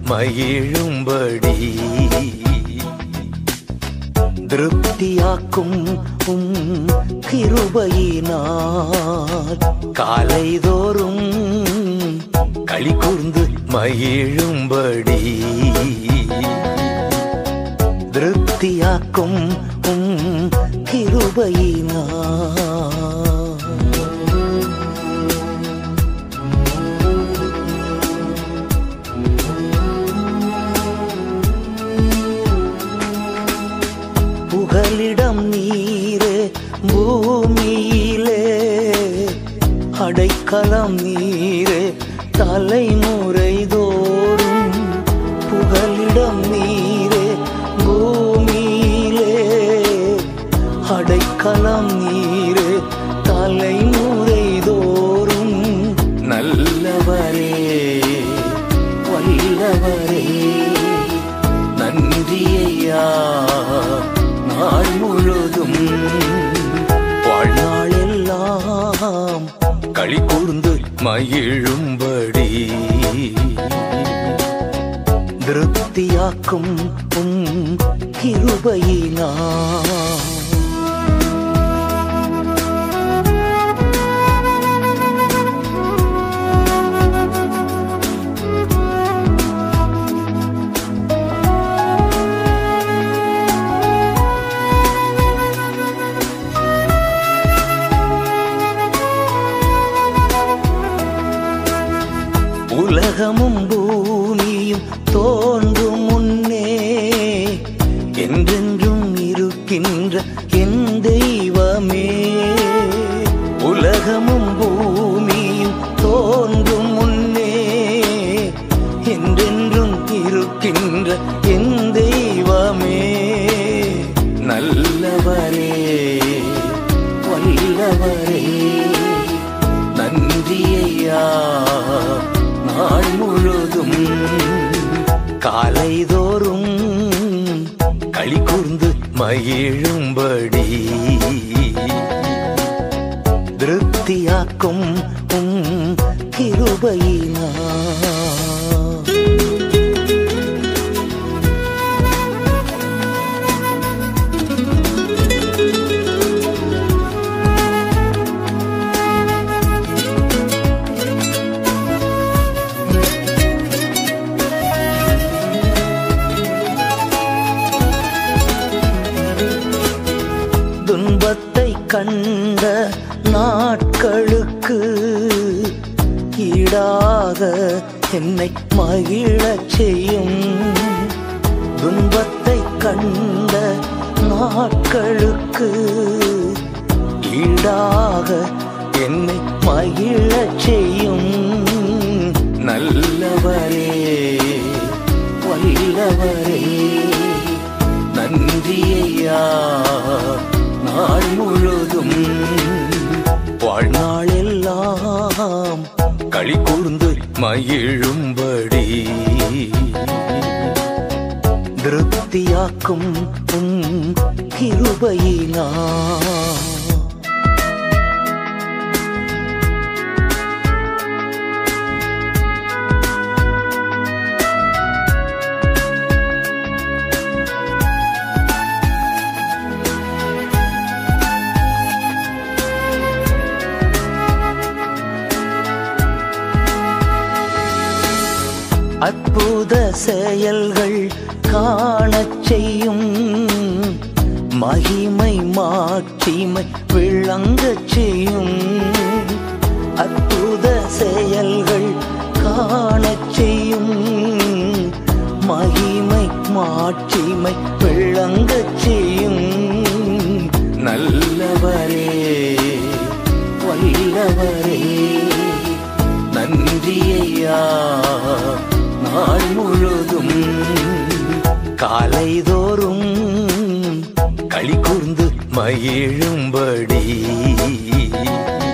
மகிழும்படி திருப்தியாக்கும் உம் கிருபையினால் காலைதோறும் களி கூர்ந்து மகிழும்படி திருப்தியாக்கும் உம் கிருபையினால் புகலிடம் நீரே பூமியிலே அடைக்கலம் நீரே தலைமுறை தோறும் புகலிடம் நீரே பூமியிலே அடைக்கலம் நீரே தலைமுறை தோறும் நல்லவரே வல்லவரே நன்றியையா நாள் முழுதும் வாழ்நாளெல்லாம் களி கூர்ந்து மகிழும்படி திருப்தியாக்கும் உம் கிருபையினா உலகமும் பூமியும் தோன்றும் முன்னே என்றென்றும் இருக்கின்ற என் தெய்வமே உலகமும் பூமியும் தோன்றும் முன்னே என்றென்றும் இருக்கின்ற என் தெய்வமே நல்லவரே வல்லவரே நன்றியையா நாள் முழுதும் காலைதோறும் களி கூர்ந்து மகிழும்படி திருப்தியாக்கும் உம் கிருபையினா துன்பத்தை கண்ட நாட்களுக்கு ஈடாக என்னை மகிழச் செய்யும் துன்பத்தை கண்ட நாட்களுக்கு ஈடாக என்னை மகிழச் செய்யும் நல்லவரே வல்லவரே நன்றியையா நாள் முழுதும் வாழ்நாளெல்லாம் களி கூர்ந்து மகிழும்படி திருப்தியாக்கும் உம் கிருபையினா அற்புத செயல்கள் காணச் செய்யும் மகிமை மாட்சிமை விளங்கச் செய்யும் அற்புத செயல்கள் காணச் செய்யும் மகிமை மாட்சிமை விளங்கச் செய்யும் நல்லவரே வல்லவரே நன்றியையா நாள் முழுதும் காலைதோறும் களி கூர்ந்து மகிழும்படி